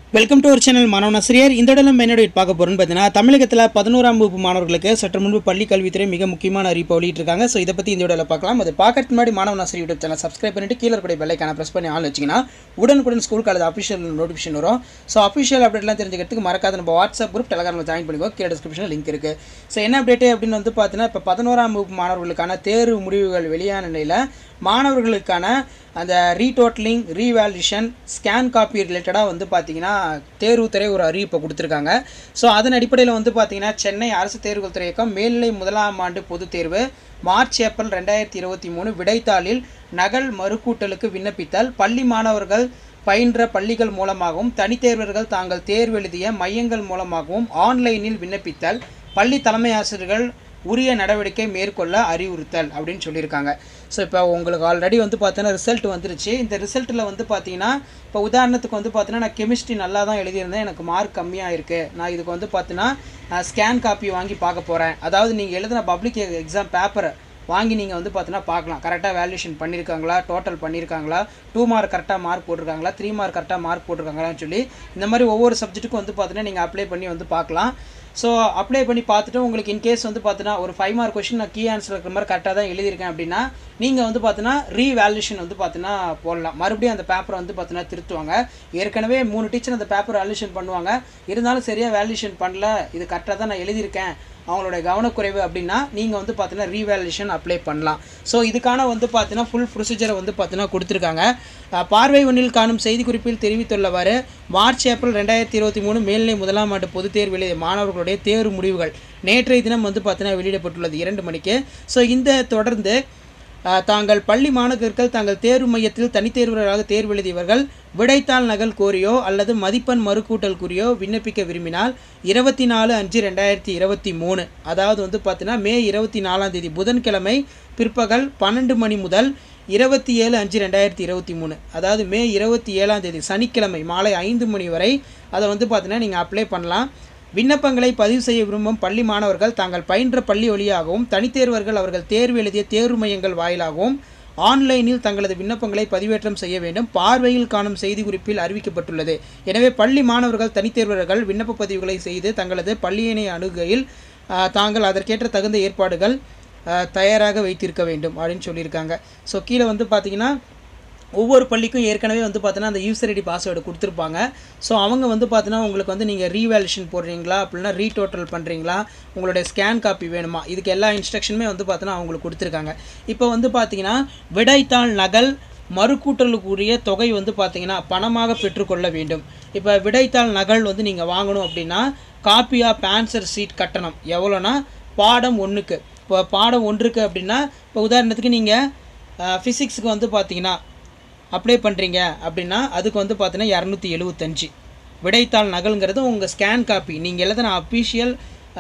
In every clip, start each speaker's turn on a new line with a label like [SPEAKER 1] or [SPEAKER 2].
[SPEAKER 1] welcome to ஒரு channel மாணவ ஆசிரியர் இந்த இடம் நம்ம என்னோட பார்க்க போகிறோம்னு பார்த்தீங்கன்னா தமிழகத்தில் பதினோராம் வகுப்பு மாணவர்களுக்கு சற்று முன்பு பள்ளி கல்வித்துறை மிக முக்கியமான அறிவிப்பு வெளியிட்டிருக்காங்க ஸோ இதை பற்றி இந்த வீடியோவில் பார்க்கலாம் அது பார்க்கறதுக்கு முன்னாடி மாணவ ஆசிரியர் யூடியூப் சேனல் சப்ஸ்கிரைப் பண்ணிட்டு கீழே கூட பெல்லைக்கான ப்ரெஸ் பண்ணி ஆன் வச்சிங்கன்னா உடனுக்குடன் ஸ்கூல் காலேஜ் அஃபிஷியல் நோட்டிஃபிகேஷன் வரும் ஸோ அஃபிஷியல் அப்டேட்லாம் தெரிஞ்சுக்கிறதுக்கு மறக்காத நம்ம வாட்ஸ்அப் குரூப் டெலகிராமில் ஜாயின் பண்ணிக்கோ கீழே டிஸ்கிரிப்ஷனில் லிங்க் இருக்குது ஸோ என்ன அப்டேட்டு அப்படின்னு வந்து பார்த்தீங்கன்னா இப்போ பதினோராம் வகுப்பு மாணவர்களுக்கான தேர்வு முடிவுகள் வெளியான நிலையில் மாணவர்களுக்கான அந்த ரீடோட்டலிங் ரீவேல்யூஷன் ஸ்கேன் காப்பி ரிலேட்டடாக வந்து பார்த்தீங்கன்னா தேர்வுத்துறை ஒரு அறிவிப்பை கொடுத்துருக்காங்க ஸோ அதன் அடிப்படையில் வந்து பார்த்தீங்கன்னா சென்னை அரசு தேர்வுகள் துறை இயக்கம் மேல்நிலை முதலாம் ஆண்டு பொதுத் தேர்வு மார்ச் ஏப்ரல் ரெண்டாயிரத்தி இருபத்தி மூணு விடைத்தாளில் நகல் மறுக்கூட்டலுக்கு விண்ணப்பித்தல் பள்ளி மாணவர்கள் பயின்ற பள்ளிகள் மூலமாகவும் தனித்தேர்வர்கள் தாங்கள் தேர்வு எழுதிய மையங்கள் மூலமாகவும் ஆன்லைனில் விண்ணப்பித்தல் பள்ளி தலைமை ஆசிரியர்கள் உரிய நடவடிக்கை மேற்கொள்ள அறிவுறுத்தல் அப்படின்னு சொல்லியிருக்காங்க ஸோ இப்போ உங்களுக்கு ஆல்ரெடி வந்து பார்த்தீங்கன்னா ரிசல்ட் வந்துருச்சு இந்த ரிசல்ட்டில் வந்து பார்த்தீங்கன்னா இப்போ உதாரணத்துக்கு வந்து பார்த்தீங்கன்னா நான் கெமிஸ்ட்ரி நல்லா தான் எழுதியிருந்தேன் எனக்கு மார்க் கம்மியாக இருக்குது நான் இதுக்கு வந்து பார்த்தீங்கன்னா ஸ்கேன் காப்பி வாங்கி பார்க்க போகிறேன் அதாவது நீங்கள் எழுதின பப்ளிக் எக்ஸாம் பேப்பரை வாங்கி நீங்கள் வந்து பார்த்தீங்கன்னா பார்க்கலாம் கரெக்டாக வேல்யூஷன் பண்ணியிருக்காங்களா டோட்டல் பண்ணியிருக்காங்களா டூ மார்க் கரெக்டாக மார்க் போட்டிருக்காங்களா த்ரீ மார்க் கரெக்டாக மார்க் போட்டிருக்காங்களான்னு சொல்லி இந்த மாதிரி ஒவ்வொரு சப்ஜெக்ட்டுக்கும் வந்து பார்த்தீங்கன்னா நீங்கள் அப்ளை பண்ணி வந்து பார்க்கலாம் ஸோ அப்ளை பண்ணி பார்த்துட்டு உங்களுக்கு இன்கேஸ் வந்து பார்த்தீங்கன்னா ஒரு ஃபைவ் மார்க் கொஷின் நான் கீ ஆன்சர் இருக்கிற மாதிரி கரெக்டாக தான் எழுதியிருக்கேன் அப்படின்னா நீங்கள் வந்து பார்த்தீங்கன்னா ரீவேல்யூஷன் வந்து பார்த்தீங்கன்னா போடலாம் மறுபடியும் அந்த பேப்பரை வந்து பார்த்தீங்கன்னா திருத்துவாங்க ஏற்கனவே மூணு டீச்சர் அந்த பேப்பர் வேல்யூஷன் பண்ணுவாங்க இருந்தாலும் சரியாக வேல்யூஷன் பண்ணல இது கரெக்டாக தான் நான் எழுதியிருக்கேன் அவங்களோட கவனக்குறைவு அப்படின்னா நீங்கள் வந்து பார்த்தீங்கன்னா ரீவேல்யூஷன் அப்ளை பண்ணலாம் ஸோ இதுக்கான வந்து பார்த்தீங்கன்னா ஃபுல் ப்ரொசீஜரை வந்து பார்த்தீங்கன்னா கொடுத்துருக்காங்க அஹ், பார்வை ஒன்றில் காணும் செய்திக்குறிப்பில் தெரிவித்துள்ளவாறு மார்ச் ஏப்ரல் ரெண்டாயிரத்தி இருபத்தி மூணு மேல்நிலை முதலாம் ஆண்டு பொதுத் தேர்வு எழுதிய மாணவர்களுடைய தேர்வு முடிவுகள் நேற்றைய தினம் வந்து பார்த்தீங்கன்னா வெளியிடப்பட்டுள்ளது இரண்டு மணிக்கு ஸோ இந்த தொடர்ந்து அஹ், தாங்கள் பள்ளி மாணவர்கள் தங்கள் தேர்வு மையத்தில் தனித்தேர்வர்களாக தேர்வு எழுதியவர்கள் விடைத்தாள் நகல் கோரியோ அல்லது மதிப்பெண் மறுக்கூட்டல் கூறியோ விண்ணப்பிக்க விரும்பினால் இருபத்தி நாலு அஞ்சு ரெண்டாயிரத்தி இருபத்தி மூணு அதாவது வந்து பார்த்தீங்கன்னா மே இருபத்தி நாலாம் தேதி புதன்கிழமை பிற்பகல் பன்னெண்டு மணி முதல் இருபத்தி ஏழு அஞ்சு ரெண்டாயிரத்தி இருபத்தி மூணு அதாவது மே இருபத்தி ஏழாம் தேதி சனிக்கிழமை மாலை ஐந்து மணி வரை அதை வந்து பார்த்தீங்கன்னா நீங்கள் அப்ளை பண்ணலாம் விண்ணப்பங்களை பதிவு செய்ய விரும்பும் பள்ளி மாணவர்கள் தாங்கள் பயின்ற பள்ளி வழியாகவும் தனித்தேர்வர்கள் அவர்கள் தேர்வு எழுதிய தேர்வு மையங்கள் வாயிலாகவும் ஆன்லைனில் தங்களது விண்ணப்பங்களை பதிவேற்றம் செய்ய வேண்டும் பார்வையில் காணும் செய்திக்குறிப்பில் அறிவிக்கப்பட்டுள்ளது எனவே பள்ளி மாணவர்கள் தனித்தேர்வர்கள் விண்ணப்ப பதிவுகளை செய்து தங்களது பள்ளியினை அணுகையில் ஆஹ், தாங்கள் அதற்கேற்ற தகுந்த ஏற்பாடுகள் ஆஹ், தயாராக வைத்திருக்க வேண்டும் அப்படின்னு சொல்லியிருக்காங்க ஸோ கீழே வந்து பார்த்தீங்கன்னா ஒவ்வொரு பள்ளிக்கும் ஏற்கனவே வந்து பார்த்தீங்கன்னா அந்த யூசர் ஐடி பாஸ்வேர்டு கொடுத்துருப்பாங்க ஸோ அவங்க வந்து பார்த்தீங்கன்னா உங்களுக்கு வந்து நீங்கள் ரீவேல்யூஷன் போடுறீங்களா அப்படின்னா ரீடோட்டல் பண்ணுறீங்களா உங்களுடைய ஸ்கேன் காப்பி வேணுமா இதுக்கு எல்லா இன்ஸ்ட்ரக்ஷனுமே வந்து பார்த்தீங்கன்னா அவங்களுக்கு கொடுத்துருக்காங்க இப்போ வந்து பார்த்தீங்கன்னா விடைத்தாள் நகல் மறுக்கூட்டலுக்குரிய தொகை வந்து பார்த்தீங்கன்னா பணமாக பெற்றுக்கொள்ள வேண்டும் இப்போ விடைத்தாள் நகல் வந்து நீங்கள் வாங்கணும் அப்படின்னா காப்பி ஆஃப் ஆன்சர் சீட் கட்டணம் எவ்வளோனா பாடம் ஒன்றுக்கு இப்போ பாடம் ஒன்றுக்கு அப்படின்னா இப்போ உதாரணத்துக்கு நீங்கள் ஃபிசிக்ஸுக்கு வந்து பார்த்தீங்கன்னா அப்ளை பண்ணுறீங்க அப்படின்னா அதுக்கு வந்து பார்த்தீங்கன்னா இரநூத்தி எழுபத்தஞ்சு விடைத்தாள் நகல்ங்கிறது உங்கள் ஸ்கேன் காப்பி நீங்கள் எழுதின official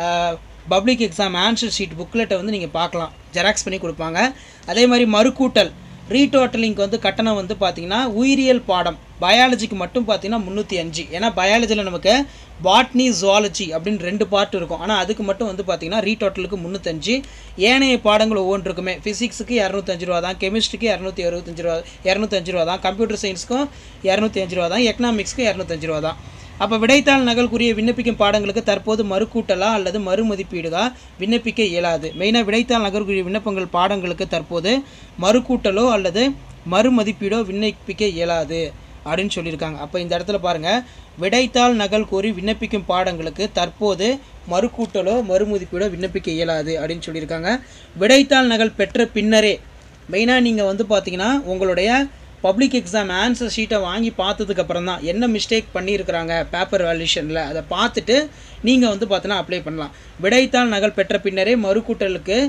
[SPEAKER 1] public exam answer sheet புக்லெட்டை வந்து நீங்கள் பார்க்கலாம் ஜெராக்ஸ் பண்ணி கொடுப்பாங்க அதே மாதிரி மறுக்கூட்டல் ரீடோட்டலிங்க்கு வந்து கட்டணம் வந்து பார்த்தீங்கன்னா உயிரியல் பாடம் பயாலஜிக்கு மட்டும் பார்த்தீங்கன்னா முந்நூற்றி அஞ்சு ஏன்னா பயாலஜியில் நமக்கு பாட்னி ஜுவாலஜி அப்படின்னு ரெண்டு பார்ட் இருக்கும் ஆனால் அதுக்கு மட்டும் வந்து பார்த்தீங்கன்னா ரீடோட்டலுக்கு முந்நூற்றஞ்சு ஏனைய பாடங்கள் ஒவ்வொன்றுக்குமே ஃபிசிக்ஸுக்கு இரநூத்தஞ்சு ரூபா தான் கெமிஸ்ட்ரிக்கு இரநூத்தி அறுபத்தஞ்சு ரூபா இரநூத்தஞ்சு ரூபா தான் கம்ப்யூட்டர் சயின்ஸுக்கும் இரநூத்தி அஞ்சு ரூபா தான் எக்கனாமிக்ஸ்க்கு இரநூத்தஞ்சு ரூபா தான் அப்போ விடைத்தாள் நகல்குரிய விண்ணப்பிக்கும் பாடங்களுக்கு தற்போது மறுக்கூட்டலா அல்லது மறுமதிப்பீடுகா விண்ணப்பிக்க இயலாது மெயினாக விடைத்தாள் நகல்குரிய விண்ணப்பங்கள் பாடங்களுக்கு தற்போது மறுக்கூட்டலோ அல்லது மறுமதிப்பீடோ விண்ணப்பிக்க இயலாது அப்படின்னு சொல்லியிருக்காங்க அப்போ இந்த இடத்துல பாருங்கள் விடைத்தாள் நகல் கோரி விண்ணப்பிக்கும் பாடங்களுக்கு தற்போது மறுக்கூட்டலோ மறுமதிப்பீடோ விண்ணப்பிக்க இயலாது அப்படின்னு சொல்லியிருக்காங்க விடைத்தாள் நகல் பெற்ற பின்னரே மெயினாக நீங்கள் வந்து பார்த்தீங்கன்னா உங்களுடைய பப்ளிக் எக்ஸாம் ஆன்சர் ஷீட்டை வாங்கி பார்த்ததுக்கு அப்புறம் தான் என்ன மிஸ்டேக் பண்ணியிருக்கிறாங்க பேப்பர் வேல்யூஷனில் அதை பார்த்துட்டு நீங்கள் வந்து பார்த்தீங்கன்னா அப்ளை பண்ணலாம் விடைத்தாள் நகல் பெற்ற பின்னரே மறுக்கூட்டலுக்கு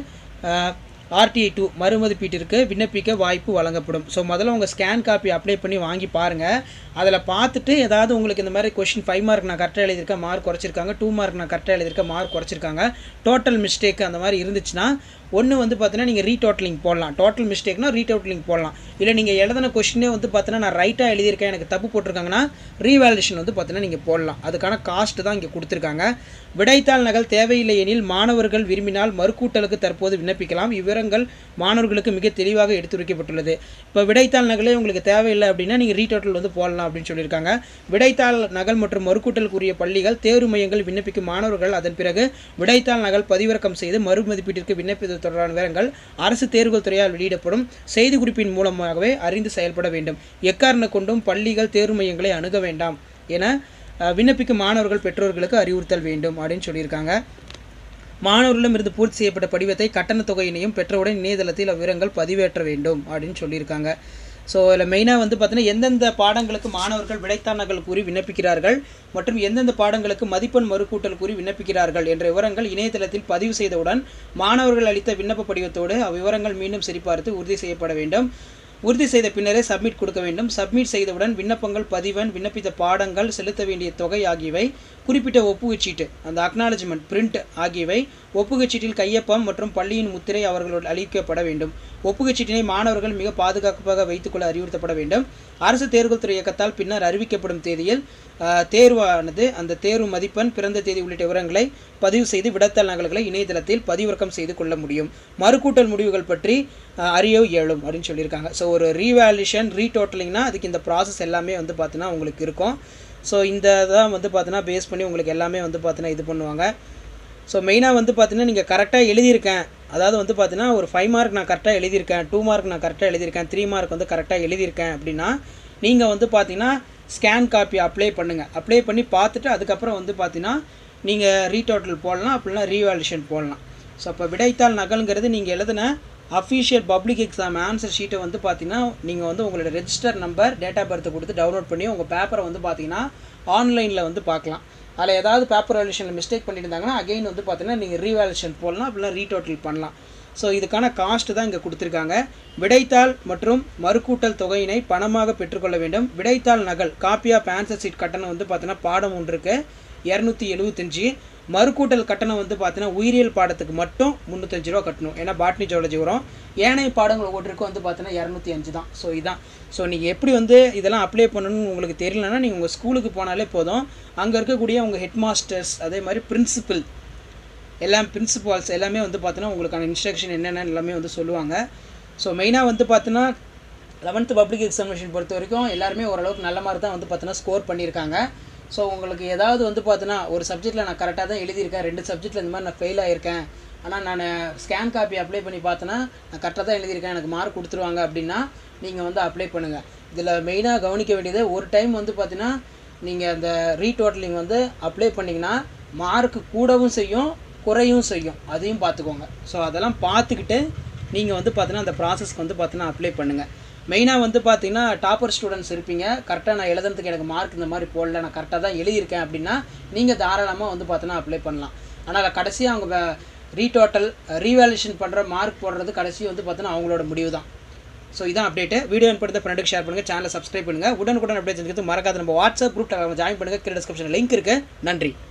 [SPEAKER 1] ஆர்டிஐ டூ மறுமதிப்பீட்டிற்கு விண்ணப்பிக்க வாய்ப்பு வழங்கப்படும் ஸோ முதல்ல உங்கள் ஸ்கேன் காப்பி அப்ளை பண்ணி வாங்கி பாருங்கள் அதில் பார்த்துட்டு ஏதாவது உங்களுக்கு இந்த மாதிரி கொஷின் ஃபைவ் மார்க் நான் கரெக்டாக எழுதியிருக்கேன் மார்க் குறைச்சிருக்காங்க டூ மார்க் நான் கரெக்டாக எழுதியிருக்கேன் மார்க் குறைச்சிருக்காங்க டோட்டல் மிஸ்டேக் அந்த மாதிரி இருந்துச்சுன்னா ஒன்று வந்து பார்த்தீங்கன்னா நீங்கள் ரீடோட்டலிங் போடலாம் டோட்டல் மிஸ்டேக்னா ரீடோட்டலிங் போடலாம் இல்லை நீங்கள் எழுதின கொஷினே வந்து பார்த்தீங்கன்னா நான் ரைட்டாக எழுதியிருக்கேன் எனக்கு தப்பு போட்டிருக்காங்கன்னா ரீவேல்யூஷன் வந்து பார்த்தீங்கன்னா நீங்கள் போடலாம் அதுக்கான காஸ்ட் தான் இங்கே கொடுத்துருக்காங்க விடைத்தாள் நகல் தேவையில்லை எனில் மாணவர்கள் விரும்பினால் மறுக்கூட்டலுக்கு தற்போது விண்ணப்பிக்கலாம் இவ்விர விவரங்கள் மாணவர்களுக்கு மிக தெளிவாக எடுத்துரைக்கப்பட்டுள்ளது இப்போ விடைத்தாள் நகலே உங்களுக்கு தேவையில்லை அப்படின்னா நீங்கள் ரீடோட்டல் வந்து போடலாம் அப்படின்னு சொல்லியிருக்காங்க விடைத்தாள் நகல் மற்றும் மறுக்கூட்டலுக்குரிய பள்ளிகள் தேர்வு மையங்கள் விண்ணப்பிக்கும் மாணவர்கள் அதன் பிறகு விடைத்தாள் நகல் பதிவிறக்கம் செய்து மறுமதிப்பீட்டிற்கு விண்ணப்பித்தது தொடர்பான விவரங்கள் அரசு தேர்வுகள் துறையால் வெளியிடப்படும் செய்திக்குறிப்பின் மூலமாகவே அறிந்து செயல்பட வேண்டும் எக்காரணம் கொண்டும் பள்ளிகள் தேர்வு மையங்களை அணுக வேண்டாம் என அஹ், விண்ணப்பிக்கும் மாணவர்கள் பெற்றோர்களுக்கு அறிவுறுத்தல் வேண்டும் அப்படின்னு சொல்லியிருக்காங்க மாணவர்களிடமிருந்து பூர்த்தி செய்யப்பட்ட படிவத்தை கட்டணத் தொகையினையும் பெற்றவுடன் இணையதளத்தில் அவ்விவரங்கள் பதிவேற்ற வேண்டும் அப்படின்னு சொல்லியிருக்காங்க ஸோ இதில் மெயினாக வந்து பார்த்தீங்கன்னா எந்தெந்த பாடங்களுக்கு மாணவர்கள் விடைத்தாள்கள் கூறி விண்ணப்பிக்கிறார்கள் மற்றும் எந்தெந்த பாடங்களுக்கு மதிப்பெண் மறுக்கூட்டல் கூறி விண்ணப்பிக்கிறார்கள் என்ற விவரங்கள் இணையதளத்தில் பதிவு செய்தவுடன் மாணவர்கள் அளித்த விண்ணப்ப படிவத்தோடு அவ்விவரங்கள் மீண்டும் சரிபார்த்து உறுதி செய்யப்பட வேண்டும் உறுதி செய்த பின்னரே சப்மிட் கொடுக்க வேண்டும் சப்மிட் செய்தவுடன் விண்ணப்பங்கள் பதிவன் விண்ணப்பித்த பாடங்கள் செலுத்த வேண்டிய தொகை ஆகியவை குறிப்பிட்ட ஒப்புகைச்சீட்டு அந்த அக்னாலஜ்மெண்ட் பிரிண்ட் ஆகியவை ஒப்புகைச்சீட்டில் கையொப்பம் மற்றும் பள்ளியின் முத்திரை அவர்களோடு அளிக்கப்பட வேண்டும் ஒப்புகைச்சீட்டினை மாணவர்கள் மிக பாதுகாப்பாக வைத்துக்கொள்ள அறிவுறுத்தப்பட வேண்டும் அரசு தேர்வுகள் துறை இயக்கத்தால் பின்னர் அறிவிக்கப்படும் தேதியில் ஆஹ், தேர்வானது அந்த தேர்வு மதிப்பெண் பிறந்த தேதி உள்ளிட்ட விவரங்களை பதிவு செய்து விடத்தல் நகல்களை இணையதளத்தில் பதிவிறக்கம் செய்து கொள்ள முடியும் மறுக்கூட்டல் முடிவுகள் பற்றி ஆஹ், அறிய இயலும் அப்படின்னு சொல்லியிருக்காங்க ஸோ ஒரு ரீவேல்யூஷன் ரீடோட்டலிங்னா அதுக்கு இந்த ப்ராசஸ் எல்லாமே வந்து பார்த்தீங்கன்னா உங்களுக்கு இருக்கும் ஸோ இந்த தான் வந்து பார்த்தீங்கன்னா பேஸ் பண்ணி உங்களுக்கு எல்லாமே வந்து பார்த்தீங்கன்னா இது பண்ணுவாங்க ஸோ மெயினாக வந்து பார்த்தீங்கன்னா நீங்கள் கரெக்டாக எழுதியிருக்கேன் அதாவது வந்து பார்த்தீங்கன்னா ஒரு ஃபைவ் மார்க் நான் கரெக்டாக எழுதியிருக்கேன் டூ மார்க் நான் கரெக்டாக எழுதியிருக்கேன் த்ரீ மார்க் வந்து கரெக்டாக எழுதியிருக்கேன் அப்படின்னா நீங்கள் வந்து பார்த்தீங்கன்னா ஸ்கேன் காப்பி அப்ளை பண்ணுங்கள் அப்ளை பண்ணி பார்த்துட்டு அதுக்கப்புறம் வந்து பார்த்தீங்கன்னா நீங்கள் ரீடோட்டல் போடலாம் அப்படின்னா ரீவால்யூஷன் போடலாம் ஸோ அப்போ விடைத்தாள் நகல்ங்கிறது நீங்கள் எழுதின அஃபிஷியல் பப்ளிக் எக்ஸாம் ஆன்சர் ஷீட்டை வந்து பார்த்தீங்கன்னா நீங்கள் வந்து உங்களோட ரெஜிஸ்டர் நம்பர் டேட் ஆஃப் பர்த்தை கொடுத்து டவுன்லோட் பண்ணி உங்கள் பேப்பரை வந்து பார்த்தீங்கன்னா ஆன்லைனில் வந்து பார்க்கலாம் அதில் ஏதாவது பேப்பர் வேல்யூஷனில் மிஸ்டேக் பண்ணியிருந்தாங்கன்னா அகைன் வந்து பார்த்தீங்கன்னா நீங்கள் ரீவேல்யூஷன் போடலாம் அப்படின்னா ரீடோட்டல் பண்ணலாம் ஸோ இதுக்கான காஸ்ட் தான் இங்கே கொடுத்துருக்காங்க விடைத்தாள் மற்றும் மறுக்கூட்டல் தொகையினை பணமாக பெற்றுக்கொள்ள வேண்டும் விடைத்தாள் நகல் காப்பி ஆஃப் ஆன்சர் சீட் கட்டணம் வந்து பார்த்தீங்கன்னா பாடம் ஒன்றுக்கு இரநூத்தி எழுபத்தஞ்சி மறுக்கூட்டல் கட்டணம் வந்து பார்த்தீங்கன்னா உயிரியல் பாடத்துக்கு மட்டும் முந்நூற்றஞ்சு ரூபா கட்டணும் ஏன்னா பாட்னி ஜுவாலஜி வரும் ஏனைய பாடங்கள் ஒவ்வொன்றுக்கும் வந்து பார்த்தீங்கன்னா இரநூத்தி அஞ்சு தான் ஸோ இதான் ஸோ நீங்கள் எப்படி வந்து இதெல்லாம் அப்ளை பண்ணணும்னு உங்களுக்கு தெரியலன்னா நீங்கள் உங்கள் ஸ்கூலுக்கு போனாலே போதும் அங்கே இருக்கக்கூடிய உங்கள் ஹெட் மாஸ்டர்ஸ் அதே மாதிரி பிரின்சிபல் எல்லாம் பிரின்சிபால்ஸ் எல்லாமே வந்து பார்த்தீங்கன்னா உங்களுக்கான இன்ஸ்ட்ரக்ஷன் என்னென்ன எல்லாமே வந்து சொல்லுவாங்க ஸோ மெயினாக வந்து பார்த்தீங்கன்னா லெவன்த்து பப்ளிக் எக்ஸாமினேஷன் பொறுத்த வரைக்கும் எல்லாருமே ஓரளவுக்கு நல்ல மாதிரி தான் வந்து பார்த்தீங்கன்னா ஸ்கோர் பண்ணியிருக்காங்க ஸோ உங்களுக்கு ஏதாவது வந்து பார்த்தீங்கன்னா ஒரு சப்ஜெக்ட்டில் நான் கரெக்டாக தான் எழுதியிருக்கேன் ரெண்டு சப்ஜெக்ட்டில் இந்த மாதிரி நான் ஃபெயில் ஆயிருக்கேன் ஆனால் நான் ஸ்கேன் காப்பி அப்ளை பண்ணி பார்த்தேன்னா நான் கரெக்டாக தான் எழுதியிருக்கேன் எனக்கு மார்க் கொடுத்துருவாங்க அப்படின்னா நீங்கள் வந்து அப்ளை பண்ணுங்கள் இதில் மெயினாக கவனிக்க வேண்டியது ஒரு டைம் வந்து பார்த்தீங்கன்னா நீங்கள் அந்த ரீடோட்டலிங் வந்து அப்ளை பண்ணிங்கன்னா மார்க் கூடவும் செய்யும் குறையும் செய்யும் அதையும் பார்த்துக்கோங்க ஸோ அதெல்லாம் பார்த்துக்கிட்டு நீங்கள் வந்து பார்த்தீங்கன்னா அந்த ப்ராசஸ்க்கு வந்து பார்த்தீங்கன்னா அப்ளை பண்ணுங்கள் மெயினாக வந்து பார்த்தீங்கன்னா டாப்பர் ஸ்டூடெண்ட்ஸ் இருப்பீங்க கரெக்டாக நான் எழுதுறதுக்கு எனக்கு மார்க் இந்த மாதிரி போடல நான் கரெக்டாக தான் எழுதியிருக்கேன் அப்படின்னா நீங்கள் தாராளமாக வந்து பார்த்தீங்கன்னா அப்ளை பண்ணலாம் ஆனால் கடைசியாக அவங்க ரீடோட்டல் ரீவேல்யூஷன் பண்ணுற மார்க் போடுறது கடைசி வந்து பார்த்தீங்கன்னா அவங்களோட முடிவு தான் ஸோ இதான் அப்டேட்டு வீடியோ படுத்த ஃப்ரெண்டுக்கு ஷேர் பண்ணுங்கள் சேனலை சப்ஸ்கிரைப் பண்ணுங்கள் உடனுக்குடன் அப்டேட் செஞ்சுக்கிறது மறக்காத நம்ம வாட்ஸ்அப் குரூப் ஜாயின் பண்ணுங்கள் கீழே டிஸ்கிரிப்ஷனில் லிங்க் இருக்குது நன்றி